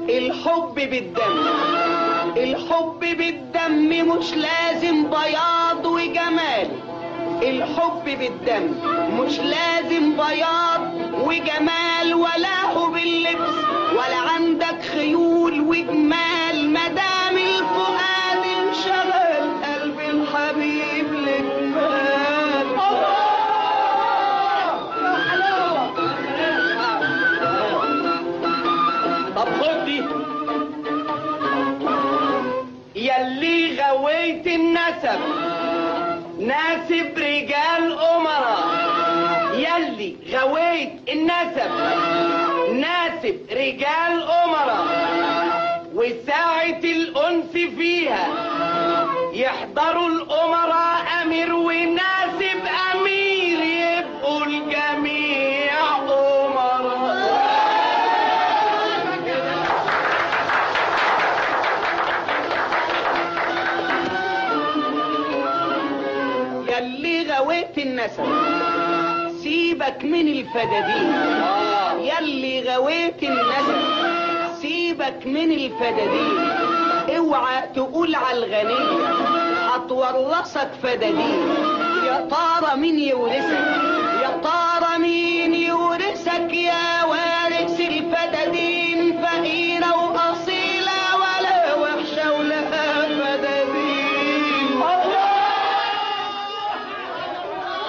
الحب بالدم الحب بالدم مش لازم بياض وجمال الحب بالدم مش لازم بياض وجمال ولا هو باللبس ولا عندك خيول وجمال مدام الفؤاد انشغل قلب الحبيب لجمال طب خد دي يلي غويت النسب ناسب رجال أمراء يلي غويت النسب ناسب رجال أمراء وساعة الأنس فيها يحضروا الأمراء أمير وناسب أمير يبقوا الجميع أمراء يلي غويت النسب سيبك من الفدادين يلي غويت النسب سيبك من الفدادين اوعى تقول على الغنية هتورثك فدادين يا ترى مين يورثك يا ترى مين يورثك يا